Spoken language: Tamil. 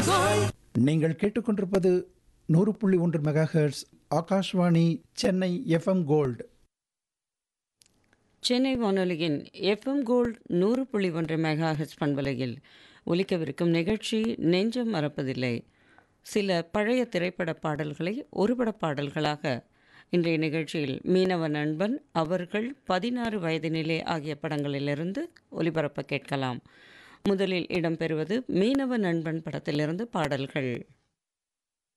நீங்கள் கேட்டுக்கொண்டிருப்பது நூறு புள்ளி ஒன்று megahertz Akashvani Chennai F M gold Chennai வானொலியின் எஃப்எம் கோல்ட் நூறு புள்ளி ஒன்று மெகா ஹெச் பண்பலையில் ஒலிக்கவிருக்கும் நிகழ்ச்சி நெஞ்சம் மறப்பதில்லை சில பழைய திரைப்பட பாடல்களை ஒருபட பாடல்களாக இன்றைய நிகழ்ச்சியில் மீனவ நண்பன் அவர்கள் பதினாறு வயதினிலே ஆகிய படங்களிலிருந்து ஒலிபரப்ப கேட்கலாம் முதலில் இடம்பெறுவது மீனவ நண்பன் படத்திலிருந்து பாடல்கள்